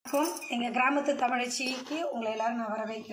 வணக்கம் எங்கள் கிராமத்து தமிழச்சிக்கு உங்களை எல்லாரும் நான் வரவேற்கிற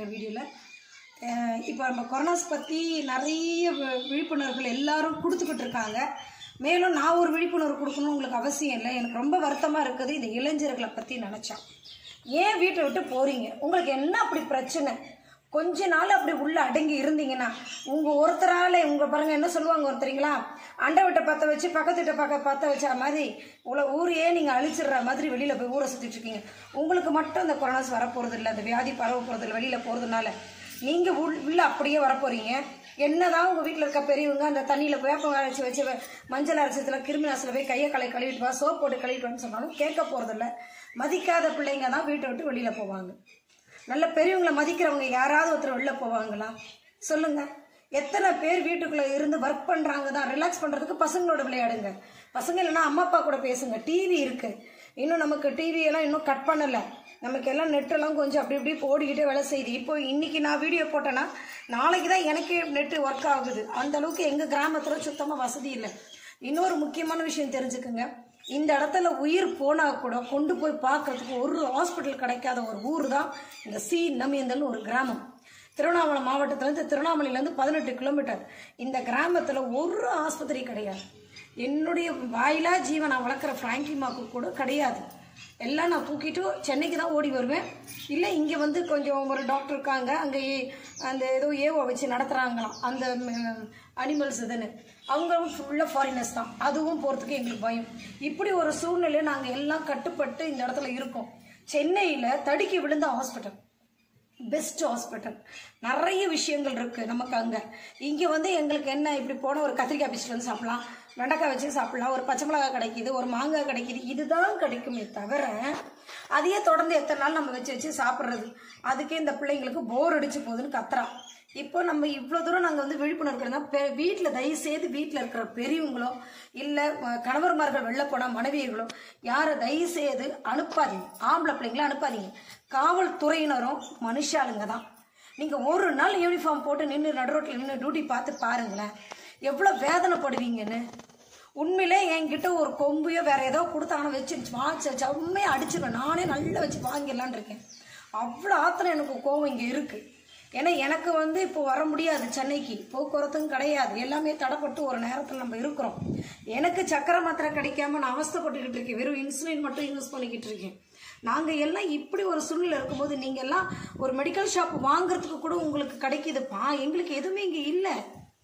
வீடியோவில் இப்போ நம்ம கொரோனாஸ் பற்றி நிறைய வி- விழிப்புணர்வுகள் எல்லாரும் கொடுத்துக்கிட்டு இருக்காங்க மேலும் நான் ஒரு விழிப்புணர்வு கொடுக்கணும் உங்களுக்கு அவசியம் இல்லை எனக்கு ரொம்ப வருத்தமாக இருக்குது இந்த இளைஞர்களை பற்றி நினச்சா ஏன் வீட்டை விட்டு போகிறீங்க உங்களுக்கு என்ன அப்படி பிரச்சனை கொஞ்ச நாள் அப்படி உள்ள அடங்கி இருந்தீங்கன்னா உங்க ஒருத்தரால உங்க பாருங்க என்ன சொல்லுவாங்க ஒருத்தரீங்களா அண்டை விட்ட பத்த வச்சு பக்கத்து வீட்டை பக்க பத்த வச்ச மாதிரி உங்களை ஊரையே நீங்க அழிச்சிடுற மாதிரி வெளியில போய் ஊரை சுத்திட்டு இருக்கீங்க உங்களுக்கு மட்டும் அந்த கொரோனாஸ் வரப்போறது இல்லை அந்த வியாதி பரவ போறது இல்லை வெளியில போறதுனால நீங்க உள் உள்ள அப்படியே வரப்போறீங்க என்னதான் உங்க வீட்டில் இருக்க பெரியவங்க அந்த தண்ணியில வேப்பம் அரைச்சி வச்சு வ- மஞ்சள் அரைச்சதுல கிருமி நாசில போய் கையை களை கழுவிட்டு வா சோப் போட்டு கழுவிட்டு வான்னு சொன்னாலும் கேட்க போறதில்ல மதிக்காத பிள்ளைங்க தான் வீட்டை விட்டு வெளியில போவாங்க நல்ல பெரியவங்களை மதிக்கிறவங்க யாராவது ஒருத்தர் வெளில போவாங்களா சொல்லுங்க எத்தனை பேர் வீட்டுக்குள்ள இருந்து ஒர்க் பண்றாங்க தான் ரிலாக்ஸ் பண்றதுக்கு பசங்களோட விளையாடுங்க பசங்க இல்லைன்னா அம்மா அப்பா கூட பேசுங்க டிவி இருக்கு இன்னும் நமக்கு டிவி எல்லாம் இன்னும் கட் பண்ணல நமக்கு எல்லாம் நெட்டெல்லாம் கொஞ்சம் அப்படி இப்படி ஓடிக்கிட்டே வேலை செய்யுது இப்போ இன்னைக்கு நான் வீடியோ போட்டேன்னா நாளைக்கு தான் எனக்கே நெட்டு ஒர்க் ஆகுது அந்த அளவுக்கு எங்க கிராமத்துல சுத்தமா வசதி இல்லை இன்னொரு முக்கியமான விஷயம் தெரிஞ்சுக்குங்க இந்த இடத்துல உயிர் போனா கூட கொண்டு போய் பார்க்கறதுக்கு ஒரு ஹாஸ்பிட்டல் கிடைக்காத ஒரு ஊர் தான் இந்த சி நமியந்தல்னு ஒரு கிராமம் திருவண்ணாமலை மாவட்டத்திலேருந்து திருவண்ணாமலையிலேருந்து பதினெட்டு கிலோமீட்டர் இந்த கிராமத்தில் ஒரு ஆஸ்பத்திரி கிடையாது என்னுடைய வாயிலா ஜீவன் நான் வளர்க்குற ஃப்ராங்கிமாக்கு கூட கிடையாது எல்லாம் நான் தூக்கிட்டு சென்னைக்கு தான் ஓடி வருவேன் இல்லை இங்கே வந்து கொஞ்சம் ஒரு டாக்டர் இருக்காங்க அங்கே ஏ- அந்த ஏதோ ஏஓ வச்சு நடத்துகிறாங்களாம் அந்த அனிமல்ஸ் இதுன்னு அவங்க ஃபுல்லாக ஃபாரினர்ஸ் தான் அதுவும் போகிறதுக்கு எங்களுக்கு பயம் இப்படி ஒரு சூழ்நிலை நாங்கள் எல்லாம் கட்டுப்பட்டு இந்த இடத்துல இருக்கோம் சென்னையில் தடுக்கி விழுந்த ஹாஸ்பிட்டல் பெஸ்ட் ஹாஸ்பிட்டல் நிறைய விஷயங்கள் இருக்கு நமக்கு அங்க இங்க வந்து எங்களுக்கு என்ன இப்படி போன ஒரு கத்திரிக்காய் பிச்சுட்டு வந்து சாப்பிடலாம் வெண்டைக்காய் வச்சு சாப்பிடலாம் ஒரு பச்சை மிளகாய் கிடைக்குது ஒரு மாங்காய் கிடைக்குது இதுதான் கிடைக்குமே தவிர அதையே தொடர்ந்து எத்தனை நாள் நம்ம வச்சு வச்சு சாப்பிட்றது அதுக்கே இந்த பிள்ளைங்களுக்கு போர் அடிச்சு போகுதுன்னு கத்துறா இப்போ நம்ம இவ்வளோ தூரம் நாங்கள் வந்து விழிப்புணர்வு இருக்கிறதா வீட்டில் தயவு செய்து வீட்டில் இருக்கிற பெரியவங்களோ இல்லை கணவர்மார்கள் வெளில போன மனைவியர்களோ யாரை தயவு செய்து அனுப்பாதீங்க ஆம்பளை பிள்ளைங்கள அனுப்பாதீங்க காவல்துறையினரும் மனுஷாளுங்க தான் நீங்கள் ஒரு நாள் யூனிஃபார்ம் போட்டு நின்று நடுரோட்டில் நின்று டியூட்டி பார்த்து பாருங்களேன் எவ்வளோ வேதனைப்படுவீங்கன்னு உண்மையிலே என்கிட்ட ஒரு கொம்பையோ வேற ஏதோ கொடுத்தாங்கன்னா வச்சு வாட்ச செம்மையாக அடிச்சிருவேன் நானே நல்லா வச்சு வாங்கிடலான்னு இருக்கேன் அவ்வளோ ஆத்திரம் எனக்கு கோவம் இங்கே இருக்கு ஏன்னா எனக்கு வந்து இப்போ வர முடியாது சென்னைக்கு போக்குவரத்தும் கிடையாது எல்லாமே தடைப்பட்டு ஒரு நேரத்தில் நம்ம இருக்கிறோம் எனக்கு சக்கரை மாத்திரை கிடைக்காம நான் அவஸ்தைப்பட்டுக்கிட்டு இருக்கேன் வெறும் இன்சுலின் மட்டும் யூஸ் பண்ணிக்கிட்டு இருக்கேன் நாங்கள் எல்லாம் இப்படி ஒரு சூழ்நிலை இருக்கும்போது நீங்கள் எல்லாம் ஒரு மெடிக்கல் ஷாப் வாங்குறதுக்கு கூட உங்களுக்கு கிடைக்குதுப்பா எங்களுக்கு எதுவுமே இங்கே இல்லை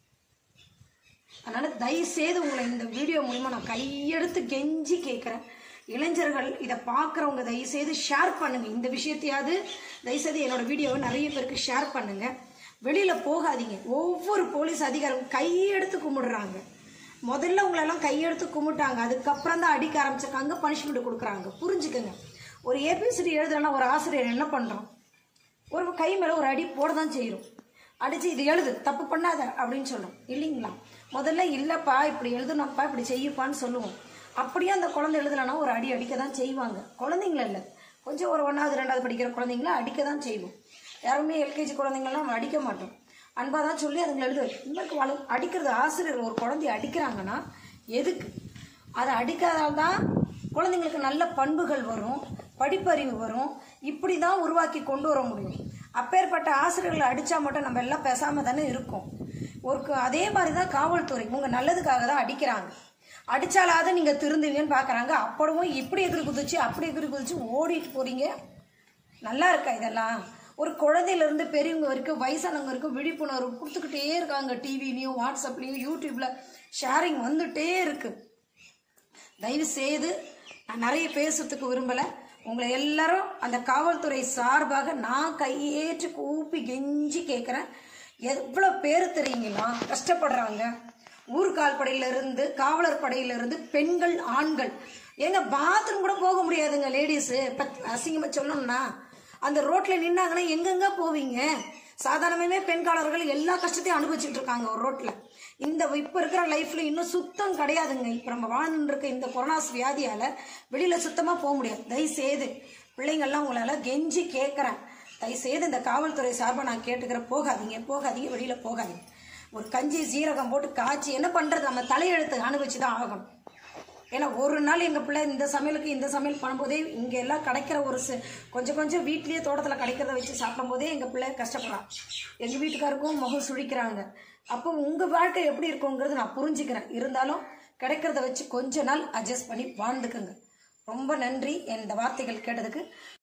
அதனால தயவு செய்து உங்களை இந்த வீடியோ மூலிமா நான் கையெடுத்து கெஞ்சி கேட்குறேன் இளைஞர்கள் இதை பார்க்குறவங்க தயவு செய்து ஷேர் பண்ணுங்க இந்த விஷயத்தையாவது தயவு செய்து என்னோட வீடியோவை நிறைய பேருக்கு ஷேர் பண்ணுங்க வெளியில போகாதீங்க ஒவ்வொரு போலீஸ் அதிகாரியும் கையெடுத்து கும்பிடுறாங்க முதல்ல உங்களெல்லாம் கையெடுத்து கும்பிட்டாங்க அதுக்கப்புறம் தான் அடிக்க ஆரம்பிச்சிருக்காங்க பனிஷ்மெண்ட் கொடுக்குறாங்க புரிஞ்சுக்கங்க ஒரு ஏபிசிடி எழுதுறேன்னா ஒரு ஆசிரியர் என்ன பண்றோம் ஒரு கை மேலே ஒரு அடி போட தான் செய்கிறோம் அடிச்சு இது எழுது தப்பு பண்ணாத அப்படின்னு சொல்லும் இல்லைங்களா முதல்ல இல்லைப்பா இப்படி எழுதுனப்பா இப்படி செய்யுப்பான்னு சொல்லுவோம் அப்படியே அந்த குழந்தை எழுதலைன்னா ஒரு அடி அடிக்க தான் செய்வாங்க குழந்தைங்கள இல்லை கொஞ்சம் ஒரு ஒன்றாவது ரெண்டாவது படிக்கிற குழந்தைங்கள அடிக்க தான் செய்வோம் யாருமே எல்கேஜி குழந்தைங்களாம் நம்ம அடிக்க மாட்டோம் அன்பாக தான் சொல்லி அதுங்களை எழுது உங்களுக்கு வள அடிக்கிறது ஆசிரியர் ஒரு குழந்தைய அடிக்கிறாங்கன்னா எதுக்கு அதை அடிக்காதால் தான் குழந்தைங்களுக்கு நல்ல பண்புகள் வரும் படிப்பறிவு வரும் இப்படி தான் உருவாக்கி கொண்டு வர முடியும் அப்பேற்பட்ட ஆசிரியர்களை அடித்தா மட்டும் நம்ம எல்லாம் பேசாமல் தானே இருக்கோம் ஒரு க- அதே மாதிரி தான் காவல்துறை உங்கள் நல்லதுக்காக தான் அடிக்கிறாங்க அடித்தாலாவது நீங்கள் திருந்துவீங்கன்னு பார்க்குறாங்க அப்படவும் இப்படி எதிர் குதிச்சு அப்படி எதிர் குதிச்சு ஓடிட்டு போகிறீங்க நல்லா இருக்கா இதெல்லாம் ஒரு குழந்தையிலேருந்து பெரியவங்க வரைக்கும் வயசானவங்க வரைக்கும் விழிப்புணர்வு கொடுத்துக்கிட்டே இருக்காங்க டிவிலையும் வாட்ஸ்அப்லேயும் யூடியூப்பில் ஷேரிங் வந்துட்டே இருக்குது தயவு செய்து நான் நிறைய பேசுறதுக்கு விரும்பலை உங்களை எல்லாரும் அந்த காவல்துறை சார்பாக நான் கையேற்றி கூப்பி கெஞ்சி கேட்குறேன் எவ்வளோ பேர் தெரியுங்களா கஷ்டப்படுறாங்க ஊர்கால் படையில இருந்து காவலர் படையில இருந்து பெண்கள் ஆண்கள் ஏங்க பாத்ரூம் கூட போக முடியாதுங்க லேடிஸு அசிங்கமா சொல்லணும்னா அந்த ரோட்ல நின்னாங்கன்னா எங்கெங்க போவீங்க சாதாரணமே பெண் காவலர்கள் எல்லா கஷ்டத்தையும் அனுபவிச்சுட்டு இருக்காங்க ஒரு ரோட்ல இந்த இப்ப இருக்கிற லைஃப்ல இன்னும் சுத்தம் கிடையாதுங்க இப்ப நம்ம வாழ்ந்துட்டு இருக்க இந்த கொரோனாஸ் வியாதியால வெளியில சுத்தமா போக முடியாது தயவு செய்து பிள்ளைங்கள்லாம் உங்களால கெஞ்சி கேட்கறேன் தயவு செய்து இந்த காவல்துறை சார்பா நான் கேட்டுக்கிறேன் போகாதீங்க போகாதீங்க வெளியில போகாதீங்க ஒரு கஞ்சி சீரகம் போட்டு காய்ச்சி என்ன பண்றது நம்ம தலையெழுத்து அனுபவிச்சு தான் ஆகணும் ஏன்னா ஒரு நாள் எங்கள் பிள்ளை இந்த சமையலுக்கு இந்த சமையல் பண்ணும்போதே இங்கே எல்லாம் கிடைக்கிற ஒரு சி கொஞ்சம் கொஞ்சம் வீட்லேயே தோட்டத்தில் கிடைக்கிறத வச்சு சாப்பிடும்போதே எங்கள் பிள்ளை கஷ்டப்படுறான் எங்கள் வீட்டுக்காருக்கும் முகம் சுழிக்கிறாங்க அப்போ உங்கள் வாழ்க்கை எப்படி இருக்குங்கிறது நான் புரிஞ்சுக்கிறேன் இருந்தாலும் கிடைக்கிறத வச்சு கொஞ்ச நாள் அட்ஜஸ்ட் பண்ணி வாழ்ந்துக்குங்க ரொம்ப நன்றி இந்த வார்த்தைகள் கேட்டதுக்கு